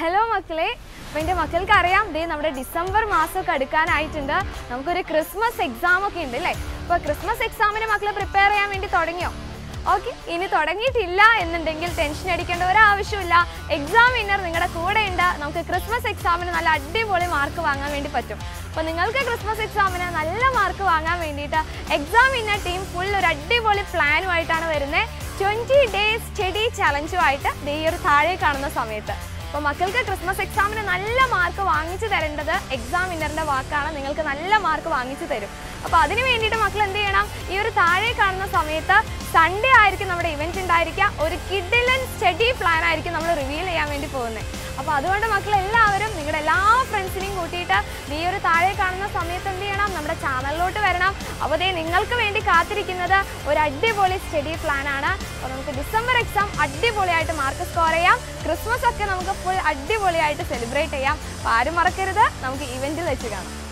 hello മക്കളെ അപ്പോൾ എൻ്റെ മക്കൾക്ക് അറിയാം ദേ നമ്മുടെ ഡിസംബർ മാസമൊക്കെ അടുക്കാനായിട്ടുണ്ട് നമുക്കൊരു ക്രിസ്മസ് എക്സാം ഒക്കെ ഉണ്ട് അല്ലേ അപ്പോൾ ക്രിസ്മസ് എക്സാമിന് മക്കൾ പ്രിപ്പയർ ചെയ്യാൻ വേണ്ടി തുടങ്ങിയോ ഓക്കെ ഇനി തുടങ്ങിയിട്ടില്ല എന്നുണ്ടെങ്കിൽ ടെൻഷൻ അടിക്കേണ്ട ഒരാവശ്യമില്ല എക്സാം വിന്നർ നിങ്ങളുടെ കൂടെ ഉണ്ട് നമുക്ക് ക്രിസ്മസ് എക്സാമിന് നല്ല അടിപൊളി മാർക്ക് വാങ്ങാൻ വേണ്ടി പറ്റും അപ്പോൾ നിങ്ങൾക്ക് ക്രിസ്മസ് എക്സാമിന് നല്ല മാർക്ക് വാങ്ങാൻ വേണ്ടിയിട്ട് എക്സാം വിന്നർ ടീം ഫുൾ ഒരു അടിപൊളി പ്ലാനുമായിട്ടാണ് വരുന്നത് ട്വൻറ്റി ഡേയ്സ് സ്റ്റഡി ചലഞ്ചുമായിട്ട് ദേ ഈ ഒരു താഴെ കാണുന്ന സമയത്ത് അപ്പോൾ മക്കൾക്ക് ക്രിസ്മസ് എക്സാമിന് നല്ല മാർക്ക് വാങ്ങിച്ചു തരേണ്ടത് എക്സാം വിന്നറിൻ്റെ വാക്കാണ് നിങ്ങൾക്ക് നല്ല മാർക്ക് വാങ്ങിച്ചു തരും അപ്പോൾ അതിന് വേണ്ടിയിട്ട് മക്കൾ എന്ത് ചെയ്യണം ഈ ഒരു താഴെ കാണുന്ന സമയത്ത് സൺഡേ ആയിരിക്കും നമ്മുടെ ഇവൻറ്റ് ഉണ്ടായിരിക്കുക ഒരു കിഡിലൻ സ്റ്റഡി പ്ലാൻ ആയിരിക്കും നമ്മൾ റിവീൽ ചെയ്യാൻ വേണ്ടി പോകുന്നത് അപ്പോൾ അതുകൊണ്ട് മക്കൾ എല്ലാവരും നിങ്ങളുടെ എല്ലാ ഫ്രണ്ട്സിനെയും കൂട്ടിയിട്ട് ഈ ഒരു താഴെ കാണുന്ന സമയത്ത് എന്ത് ചെയ്യണം നമ്മുടെ ചാനലിലോട്ട് വരണം അപ്പോൾ ദേ നിങ്ങൾക്ക് വേണ്ടി കാത്തിരിക്കുന്നത് ഒരു അടിപൊളി സ്റ്റഡി പ്ലാൻ ആണ് അപ്പോൾ നമുക്ക് ഡിസംബർ എക്സാം അടിപൊളിയായിട്ട് മാർക്ക് സ്കോർ ചെയ്യാം ക്രിസ്മസ് ഒക്കെ നമുക്ക് ഫുൾ അടിപൊളിയായിട്ട് സെലിബ്രേറ്റ് ചെയ്യാം അപ്പോൾ ആരും മറക്കരുത് നമുക്ക് ഇവൻറ്റിൽ വെച്ച് കാണാം